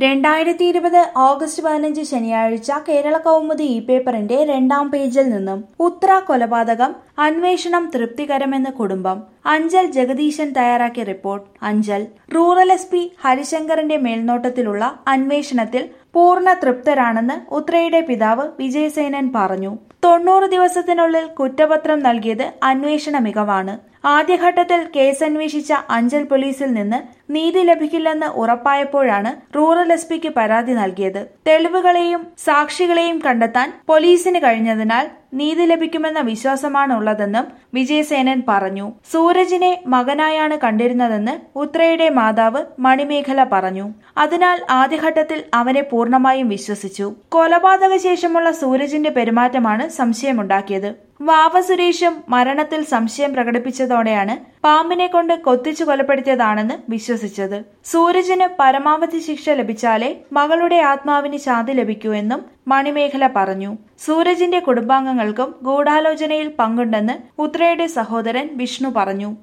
രണ്ടായിരത്തി ഇരുപത് ഓഗസ്റ്റ് പതിനഞ്ച് ശനിയാഴ്ച കേരള കൗമുദി ഇ പേപ്പറിന്റെ രണ്ടാം പേജിൽ നിന്നും ഉത്ര കൊലപാതകം അന്വേഷണം തൃപ്തികരമെന്ന് കുടുംബം അഞ്ചൽ ജഗദീശൻ തയ്യാറാക്കിയ report Anchal rural S P ഹരിശങ്കറിന്റെ മേൽനോട്ടത്തിലുള്ള അന്വേഷണത്തിൽ പൂർണ്ണ തൃപ്തരാണെന്ന് ഉത്രയുടെ പിതാവ് വിജയസേനൻ പറഞ്ഞു തൊണ്ണൂറ് ദിവസത്തിനുള്ളിൽ കുറ്റപത്രം നൽകിയത് അന്വേഷണ മികവാണ് ആദ്യഘട്ടത്തിൽ കേസന്വേഷിച്ച അഞ്ചൽ പോലീസിൽ നിന്ന് നീതി ലഭിക്കില്ലെന്ന് ഉറപ്പായപ്പോഴാണ് റൂറൽ എസ് പിക്ക് പരാതി നൽകിയത് തെളിവുകളെയും സാക്ഷികളെയും കണ്ടെത്താൻ പോലീസിന് കഴിഞ്ഞതിനാൽ നീതി ലഭിക്കുമെന്ന വിശ്വാസമാണ് ഉള്ളതെന്നും വിജയസേനൻ പറഞ്ഞു സൂരജിനെ മകനായാണ് കണ്ടിരുന്നതെന്ന് ഉത്രയുടെ മാതാവ് മണിമേഖല പറഞ്ഞു അതിനാൽ ആദ്യഘട്ടത്തിൽ അവനെ പൂർണ്ണമായും വിശ്വസിച്ചു കൊലപാതക ശേഷമുള്ള സൂരജിന്റെ പെരുമാറ്റമാണ് സംശയമുണ്ടാക്കിയത് വാവ സുരേഷും മരണത്തിൽ സംശയം പ്രകടിപ്പിച്ചതോടെയാണ് പാമ്പിനെ കൊണ്ട് കൊത്തിച്ചു കൊലപ്പെടുത്തിയതാണെന്ന് വിശ്വസിച്ചത് സൂരജിന് പരമാവധി ശിക്ഷ ലഭിച്ചാലേ മകളുടെ ആത്മാവിന് ശാന്തി ലഭിക്കൂ എന്നും മണിമേഖല പറഞ്ഞു സൂരജിന്റെ കുടുംബാംഗങ്ങൾക്കും ഗൂഢാലോചനയിൽ പങ്കുണ്ടെന്ന് ഉത്രയുടെ സഹോദരൻ വിഷ്ണു പറഞ്ഞു